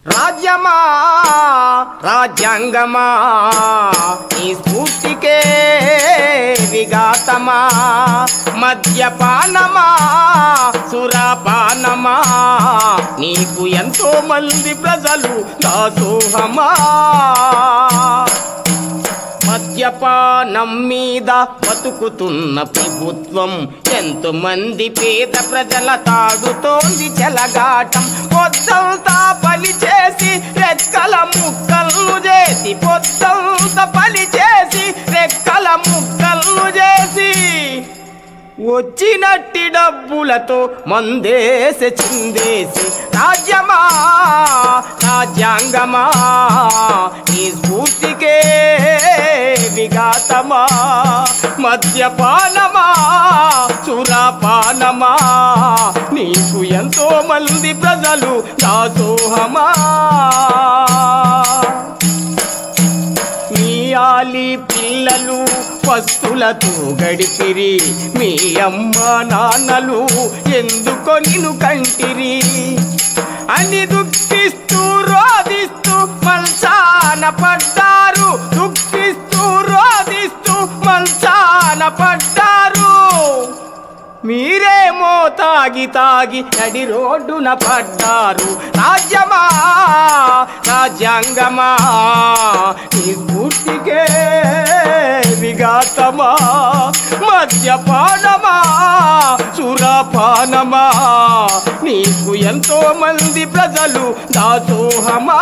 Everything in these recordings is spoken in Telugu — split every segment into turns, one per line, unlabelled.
రాజ్యమా రాజ్యాంగమా నీ స్ఫూర్తికే విఘాతమా మద్యపానమా సురాపానమా నీకు ఎంతో మంది ప్రజలు దాసోహమా మద్యపానం మీద బతుకుతున్న ప్రభుత్వం ఎంతో మంది పేద ప్రజల తాగుతోంది చెలగాటం పొద్దంతా పని చేసి రెక్కల ముక్కలను చేసి పొద్దంతా పని చేసి రెక్కల ముక్కలను చేసి వచ్చినట్టి డబ్బులతో మందేసి చిందేసి రాజ్యమా రాజ్యాంగమా నీ స్ఫూర్తికే విఘాతమా మద్యపానమా సురాపానమా నీకు ఎంతో మంది ప్రజలు దాసోహమా మీ ఆలి పిల్లలు పస్తులతో గడిపిరి మీ అమ్మ నాన్నలు ఎందుకో నిన్ను కంటిరి అని దుఃఖిస్తూ రోధిస్తూ మల్సాన పడ్డారు దుఃఖిస్తూ రోధిస్తూ మల్సాన పడ్డారు మీరేమో తాగి తాగి నడి రోడ్డున పడ్డారు రాజ్యమా రాజ్యాంగమా నీ స్ఫూర్తికే విఘాతమా మద్యపానమా సురాపానమా నీకు ఎంతో మంది ప్రజలు దాసోహమా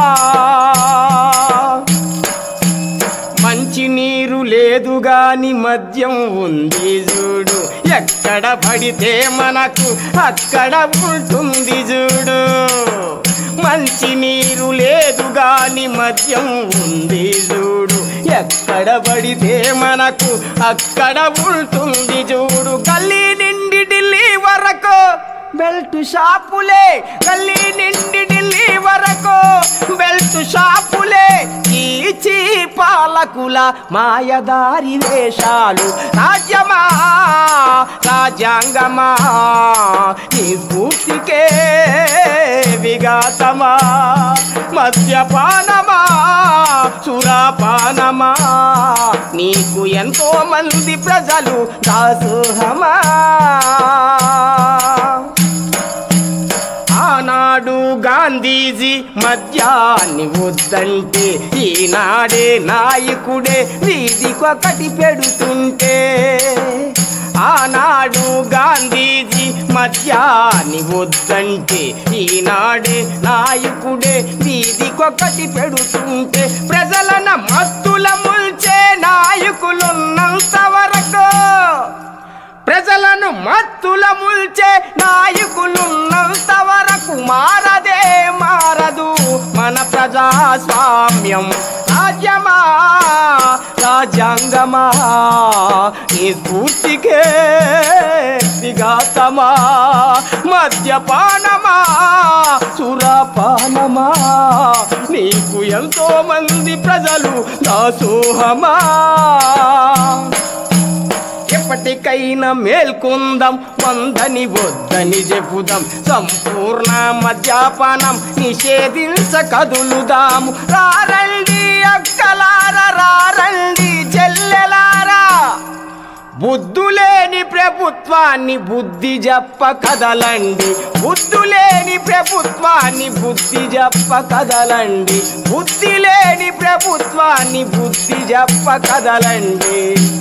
మంచి నీరు లేదు గాని మద్యం ఉంది చూడు ఎక్కడ పడితే మనకు అక్కడ ఉంటుంది చూడు మంచి నీరు లేదు గాని మద్యం ఉంది చూడు ఎక్కడ పడితే మనకు అక్కడ ఉంటుంది చూడు గల్లీ నిండి ఢిల్లీ వరకు బెల్ట్ షాపులే గల్లీ నిండి ఢిల్లీ వరకు బెల్ట్ షాపులే చీచి పాలకుల మాయదారి వేషాలు రాజ్యమా రాజ్యాంగమా నీ స్ఫూర్తికే విఘాతమా మద్యపానమా సురాపానమా నీకు ఎంతో మంది ప్రజలు దాసోహమా ఆనాడు గాంధీజీ మద్యాన్ని వద్దంటే ఈనాడే నాయకుడే వీధికొకటి పెడుతుంటే ఆనాడు గాంధీజీ మద్యాన్ని వద్దంటే ఈనాడే నాయకుడే వీధికొకటి పెడుతుంటే ప్రజలన మత్తుల ముల్చే నాయకులున్నంత వరకు ప్రజలను మత్తుల ముల్చే నాయకులున్నంత వరకు మారదే మారదు మన ప్రజాస్వామ్యం రాజ్యమా రాజ్యాంగమా ఈ స్ఫూర్తికే విఘాతమా మద్యపానమా సురాపానమా నీకు ఎంతో మంది ప్రజలు దాసోహమా ఎప్పటికైనా మేల్కొందాం వందని వద్దని చెప్పుదాం సంపూర్ణ మద్యపానం నిషేధించ కదులుదాము రారండి అక్కలార రారండి చెల్లెలారా బుద్ధులేని ప్రభుత్వాన్ని బుద్ధి చెప్ప కదలండి బుద్ధులేని ప్రభుత్వాన్ని బుద్ధి చెప్ప కదలండి బుద్ధి లేని ప్రభుత్వాన్ని బుద్ధి చెప్ప కదలండి